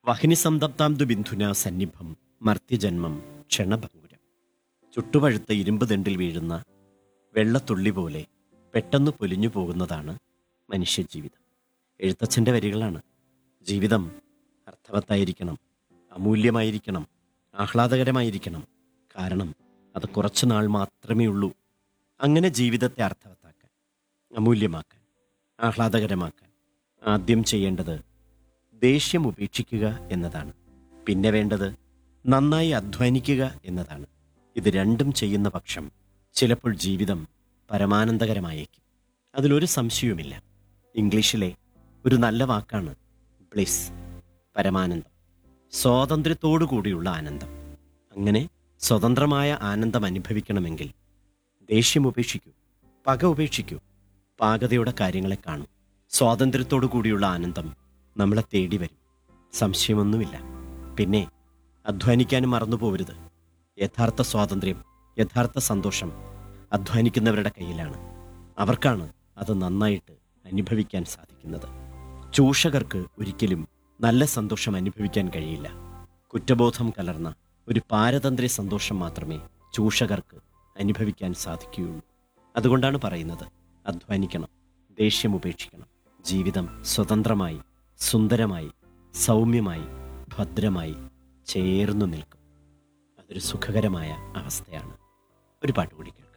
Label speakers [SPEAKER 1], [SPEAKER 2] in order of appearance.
[SPEAKER 1] വഹിനി സംതപ്താംതു ബിന്ധുന സന്നിഭം മർത്യജന്മം ക്ഷണഭങ്കുരം ചുട്ടുപഴുത്ത ഇരുമ്പ് ദണ്ടിൽ വീഴുന്ന വെള്ളത്തുള്ളി പോലെ പെട്ടെന്ന് പൊലിഞ്ഞു പോകുന്നതാണ് മനുഷ്യജീവിതം എഴുത്തച്ഛൻ്റെ വരികളാണ് ജീവിതം അർത്ഥവത്തായിരിക്കണം അമൂല്യമായിരിക്കണം ആഹ്ലാദകരമായിരിക്കണം കാരണം അത് കുറച്ചു നാൾ മാത്രമേ ഉള്ളൂ അങ്ങനെ ജീവിതത്തെ അർത്ഥവത്താക്കാൻ അമൂല്യമാക്കാൻ ആഹ്ലാദകരമാക്കാൻ ആദ്യം ചെയ്യേണ്ടത് ദേഷ്യം ഉപേക്ഷിക്കുക എന്നതാണ് പിന്നെ വേണ്ടത് നന്നായി അധ്വാനിക്കുക എന്നതാണ് ഇത് രണ്ടും ചെയ്യുന്ന പക്ഷം ചിലപ്പോൾ ജീവിതം പരമാനന്ദകരമായേക്കും അതിലൊരു സംശയവുമില്ല ഇംഗ്ലീഷിലെ ഒരു നല്ല വാക്കാണ് ബ്ലിസ് പരമാനന്ദം സ്വാതന്ത്ര്യത്തോടു കൂടിയുള്ള ആനന്ദം അങ്ങനെ സ്വതന്ത്രമായ ആനന്ദം അനുഭവിക്കണമെങ്കിൽ ദേഷ്യം ഉപേക്ഷിക്കൂ പക ഉപേക്ഷിക്കൂ പാകതയുടെ കാര്യങ്ങളെ കാണൂ സ്വാതന്ത്ര്യത്തോടു കൂടിയുള്ള ആനന്ദം നമ്മളെ തേടി വരും സംശയമൊന്നുമില്ല പിന്നെ അധ്വാനിക്കാനും മറന്നു പോകരുത് യഥാർത്ഥ സ്വാതന്ത്ര്യം യഥാർത്ഥ സന്തോഷം അധ്വാനിക്കുന്നവരുടെ കയ്യിലാണ് അവർക്കാണ് അത് നന്നായിട്ട് അനുഭവിക്കാൻ സാധിക്കുന്നത് ചൂഷകർക്ക് ഒരിക്കലും നല്ല സന്തോഷം അനുഭവിക്കാൻ കഴിയില്ല കുറ്റബോധം കലർന്ന ഒരു പാരതന്ത്ര്യ സന്തോഷം മാത്രമേ ചൂഷകർക്ക് അനുഭവിക്കാൻ സാധിക്കുകയുള്ളൂ അതുകൊണ്ടാണ് പറയുന്നത് അധ്വാനിക്കണം ദേഷ്യം ഉപേക്ഷിക്കണം ജീവിതം സ്വതന്ത്രമായി സുന്ദരമായി സൗമ്യമായി ഭദ്രമായി ചേർന്നു നിൽക്കും അതൊരു സുഖകരമായ അവസ്ഥയാണ് ഒരു പാട്ട് കൂടി കേൾക്കാം